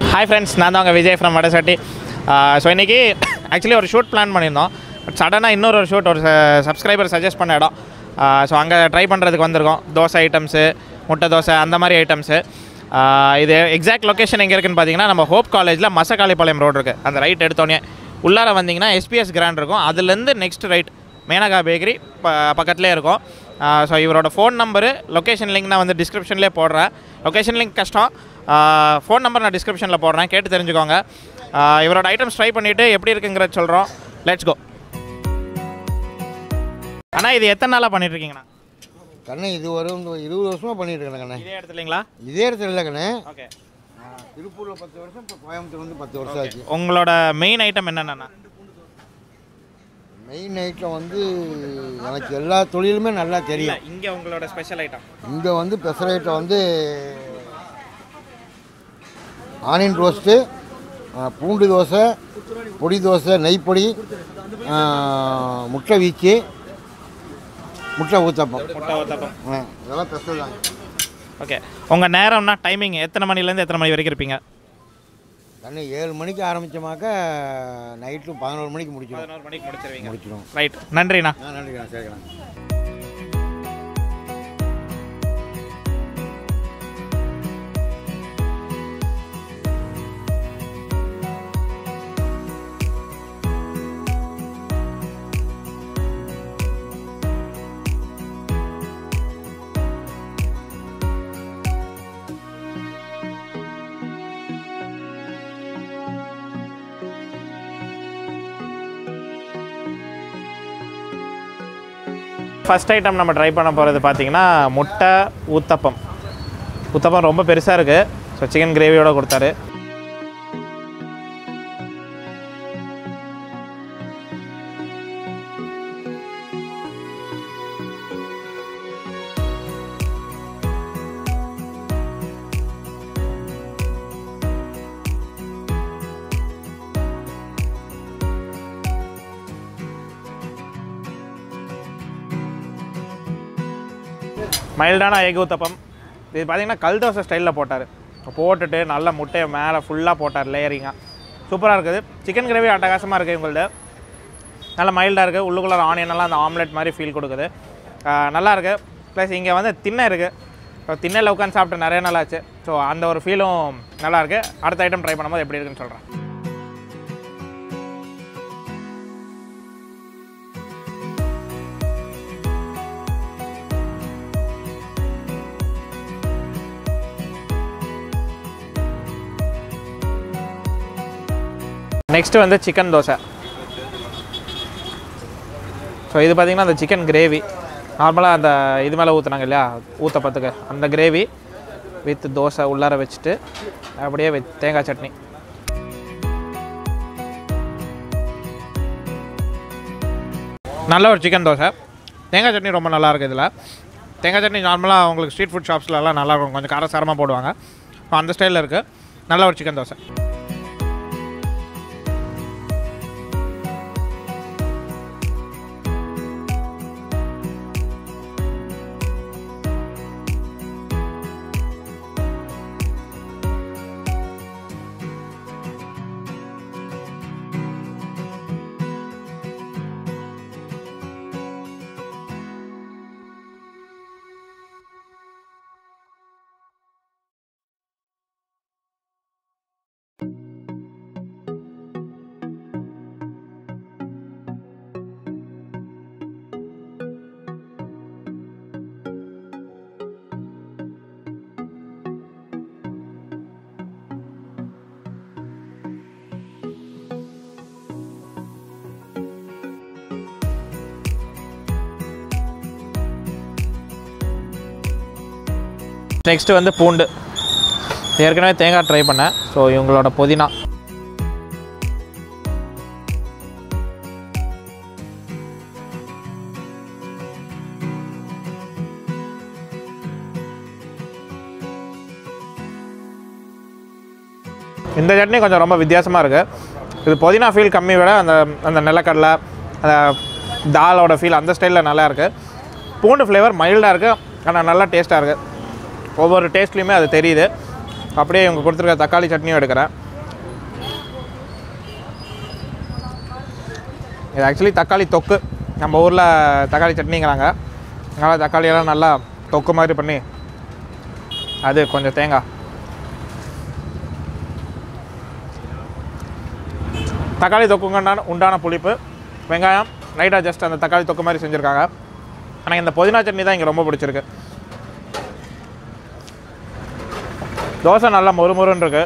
hi friends நான் தான் உங்கள் விஜய் ஃப்ரம் வடசட்டி ஸோ இன்றைக்கி ஆக்சுவலி ஒரு ஷூட் பிளான் பண்ணியிருந்தோம் பட் சடனாக இன்னொரு ஒரு ஷூட் ஒரு சப்ஸ்கிரைபர் சஜஸ்ட் பண்ண இடம் ஸோ அங்கே ட்ரை பண்ணுறதுக்கு வந்திருக்கோம் தோசை ஐட்டம்ஸு முட்டை தோசை அந்த மாதிரி ஐட்டம்ஸு இது எக்ஸாக்ட் லொக்கேஷன் எங்கே இருக்குன்னு பார்த்தீங்கன்னா நம்ம ஹோப் காலேஜில் மசக்காளிப்பாளையம் ரோடு இருக்குது அந்த ரைட் எடுத்தோடனே உள்ளார வந்தீங்கன்னா எஸ்பிஎஸ் கிராண்ட் இருக்கும் அதுலேருந்து நெக்ஸ்ட் ரைட் மேனகா பேக்கரி ப பக்கத்துலேயே இருக்கும் ஸோ இவரோட ஃபோன் நம்பரு லொக்கேஷன் லிங்க் நான் வந்து டிஸ்கிரிப்ஷன்லேயே போடுறேன் லொக்கேஷன் லிங்க் கஷ்டம் ஃபோன் நம்பர் நான் டிஸ்கிரிப்ஷனில் போடுறேன் கேட்டு தெரிஞ்சுக்கோங்க ஆஹ் இவரோட ஐட்டம்ஸ் ட்ரை பண்ணிவிட்டு எப்படி இருக்குங்கிறத சொல்கிறோம் லெட்ஸ் கோ அண்ணா இது எத்தனை நாளாக பண்ணிட்டு இருக்கீங்கண்ணா கண்ணே இது வரும் இந்த இருபது வருஷமாக பண்ணிட்டு இருக்கேன் கண்ணே இதே இடத்துலங்களா இதே இடத்துல இல்லை கண்ணே ஓகே திருப்பூரில் பத்து வருஷம் இப்போ கோயம்புத்தூர் வந்து பத்து வருஷம் ஆச்சு உங்களோட மெயின் ஐட்டம் என்னென்னா மெயின் நைட்டில் வந்து எனக்கு எல்லா தொழிலுமே நல்லா இல்லை தெரியும் இங்கே உங்களோட ஸ்பெஷல் ஐட்டம் இங்கே வந்து பெசரைட்டை வந்து ஆனியன் ரோஸ்ட்டு பூண்டு தோசை பொடி தோசை நெய் பொடி ஆ, முட்டை வீச்சு முட்டை ஊத்தப்பம் முட்டை ஊத்தப்பம் ஆ, இதெல்லாம் ஸ்பெஷல் தாங்க ஓகே உங்கள் நேரம்னா டைமிங் எத்தனை மணிலேருந்து எத்தனை மணி வரைக்கும் இருப்பீங்க கண்ணு ஏழு மணிக்கு ஆரம்பித்தோமாக்க நைட்டு பதினோரு மணிக்கு முடிச்சிடும் பதினோரு மணிக்கு முடிச்சிருவீங்க முடிச்சிடும் ரைட் நன்றிண்ணா ஆ நன்றிண்ணா சரிண்ணா ஃபஸ்ட் ஐட்டம் நம்ம ட்ரை பண்ண போகிறது பார்த்தீங்கன்னா முட்டை ஊத்தப்பம் ஊத்தப்பம் ரொம்ப பெருசாக இருக்குது ஸோ சிக்கன் கிரேவியோட கொடுத்தாரு மைல்டான எக் ஊத்தப்பம் இது பார்த்தீங்கன்னா கல் தோசை ஸ்டைலில் போட்டார் போட்டுட்டு நல்ல முட்டையை மேலே ஃபுல்லாக போட்டார் லேயரிங்காக சூப்பராக இருக்குது சிக்கன் கிரேவி அட்டகாசமாக இருக்குது உங்கள்ட்ட நல்ல மைல்டாக இருக்குது உள்ளுக்குள்ள ஆனியன் எல்லாம் அந்த ஆம்லெட் மாதிரி ஃபீல் கொடுக்குது ஆஹ் நல்லா இருக்குது ப்ளஸ் இங்கே வந்து திண்ணை இருக்குது திண்ணையில் உட்காந்து சாப்பிட்டு நிறைய நாள் ஆச்சு ஸோ அந்த ஒரு ஃபீலும் நல்லா இருக்கு அடுத்த ஐட்டம் ட்ரை பண்ணும்போது எப்படி இருக்குன்னு சொல்கிறேன் நெக்ஸ்ட்டு வந்து சிக்கன் தோசை ஸோ இது பார்த்திங்கன்னா அந்த சிக்கன் கிரேவி நார்மலாக அந்த இது மேலே ஊற்றுனாங்க இல்லையா ஊத்தப்பத்துக்கு அந்த கிரேவி வித் தோசை உள்ளார வச்சுட்டு அப்படியே வெச் தேங்காய் சட்னி நல்ல ஒரு சிக்கன் தோசை தேங்காய் சட்னி ரொம்ப நல்லா இருக்குது இதில் தேங்காய் சட்னி நார்மலாக உங்களுக்கு ஸ்ட்ரீட் ஃபுட் ஷாப்ஸ்லலாம் நல்லா இருக்கும் கொஞ்சம் காரசாரமாக போடுவாங்க ஸோ அந்த ஸ்டைலில் இருக்குது நல்ல ஒரு சிக்கன் தோசை நெக்ஸ்ட்டு வந்து பூண்டு ஏற்கனவே தேங்காய் ட்ரை பண்ணேன் ஸோ இவங்களோட புதினா இந்த சட்னி கொஞ்சம் ரொம்ப வித்தியாசமாக இருக்குது இது புதினா ஃபீல் கம்மி விட அந்த அந்த நிலக்கடலை அந்த தாலோட ஃபீல் அந்த ஸ்டைலில் நல்லா இருக்குது பூண்டு ஃப்ளேவர் மைல்டாக இருக்குது ஆனால் நல்லா டேஸ்ட்டாக இருக்குது ஒவ்வொரு டேஸ்ட்லேயுமே அது தெரியுது அப்படியே இவங்க கொடுத்துருக்க தக்காளி சட்னியும் எடுக்கிறேன் இது ஆக்சுவலி தக்காளி தொக்கு நம்ம ஊரில் தக்காளி சட்னிங்கிறாங்க அதனால் தக்காளியெல்லாம் நல்லா தொக்கு மாதிரி பண்ணி அது கொஞ்சம் தேங்காய் தக்காளி தொக்குங்க உண்டான உண்டான புளிப்பு வெங்காயம் லைட்டாக ஜஸ்ட் அந்த தக்காளி தொக்கு மாதிரி செஞ்சுருக்காங்க எனக்கு இந்த புதினா சட்னி தான் இங்கே ரொம்ப பிடிச்சிருக்கு தோசை நல்லா மொறு மொறுன்னு இருக்கு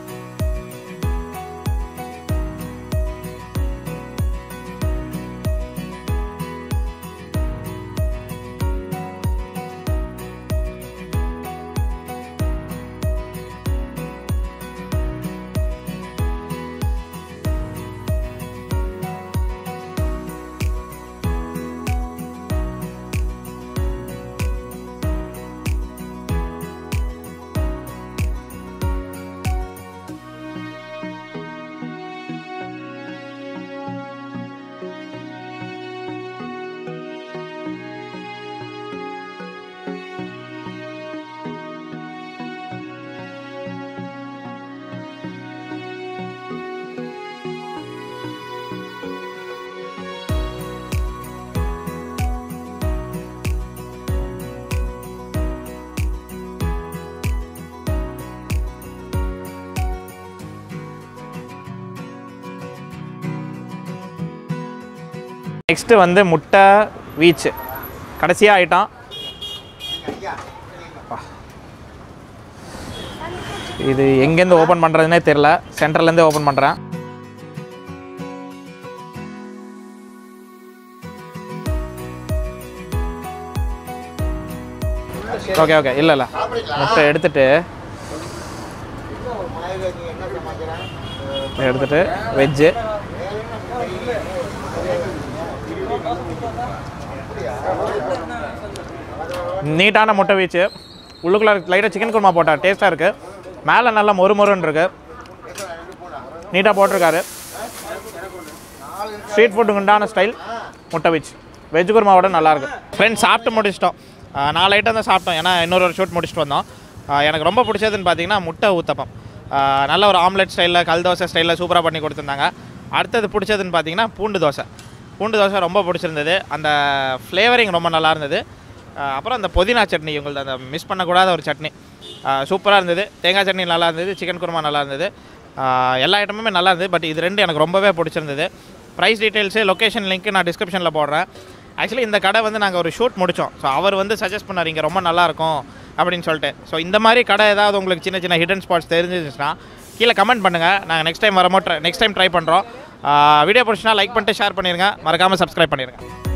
நெக்ஸ்ட்டு வந்து முட்டை வீச்சு கடைசியாக ஐட்டம் இது எங்கேருந்து ஓப்பன் பண்ணுறதுனே தெரில சென்டர்லேருந்தே ஓப்பன் பண்ணுறேன் ஓகே ஓகே இல்லை இல்லை முட்டை எடுத்துட்டு எடுத்துட்டு வெஜ்ஜு நீட்டான முட்டை வீச்சு உள்ளுக்குள்ள லைட்டாக சிக்கன் குருமா போட்டா டேஸ்ட்டாக இருக்குது மேலே நல்லா மொறு மொறுன்னு இருக்கு நீட்டாக போட்டிருக்காரு ஸ்ட்ரீட் ஃபுட்டுக்கு உண்டான ஸ்டைல் முட்டை வீச்சு வெஜ் குருமாவோட நல்லாயிருக்கு ஃப்ரெண்ட்ஸ் சாப்பிட்டு முடிச்சிட்டோம் ஆஹ் நாலு ஐட்டம் தான் சாப்பிட்டோம் ஏன்னா இன்னொரு ஒரு ஷூட் முடிச்சுட்டு வந்தோம் ஆஹ் எனக்கு ரொம்ப பிடிச்சதுன்னு பார்த்தீங்கன்னா முட்டை ஊத்தப்பம் ஆஹ் நல்ல ஒரு ஆம்லெட் ஸ்டைலில் கல் தோசை ஸ்டைலில் சூப்பராக பண்ணி கொடுத்துருந்தாங்க அடுத்தது பிடிச்சதுன்னு பார்த்தீங்கன்னா பூண்டு தோசை பூண்டு தோசை ரொம்ப பிடிச்சிருந்தது அந்த ஃப்ளேவரிங் ரொம்ப நல்லா இருந்தது ஆஹ் அப்புறம் அந்த புதினா சட்னி உங்களது அந்த மிஸ் பண்ணக்கூடாத ஒரு சட்னி சூப்பராக இருந்தது தேங்காய் சட்னி நல்லா இருந்தது சிக்கன் குருமா நல்லா இருந்தது ஆஹ் எல்லா ஐட்டமுமே நல்லா இருந்தது பட் இது ரெண்டு எனக்கு ரொம்பவே பிடிச்சிருந்தது ப்ரைஸ் டீட்டெயில்ஸு லொக்கேஷன் லிங்க் நான் டிஸ்கிரிப்ஷனில் போடுறேன் ஆக்சுவலி இந்த கடை வந்து நாங்கள் ஒரு ஷூட் முடித்தோம் ஸோ அவர் வந்து சஜஸ்ட் பண்ணார் இங்கே ரொம்ப நல்லாயிருக்கும் அப்படின்னு சொல்லிட்டு ஸோ இந்த மாதிரி கடை ஏதாவது உங்களுக்கு சின்ன சின்ன ஹிடன் ஸ்பாட்ஸ் தெரிஞ்சிருந்துச்சுன்னா கீழே கமெண்ட் பண்ணுங்கள் நாங்கள் நெக்ஸ்ட் டைம் வரமோ ட்ரை நெக்ஸ்ட் டைம் ட்ரை பண்ணுறோம் வீடியோ பிடிச்சினா லைக் பண்ணிட்டு ஷேர் பண்ணிடுங்க மறக்காமல் சப்ஸ்கிரைப் பண்ணிடுங்க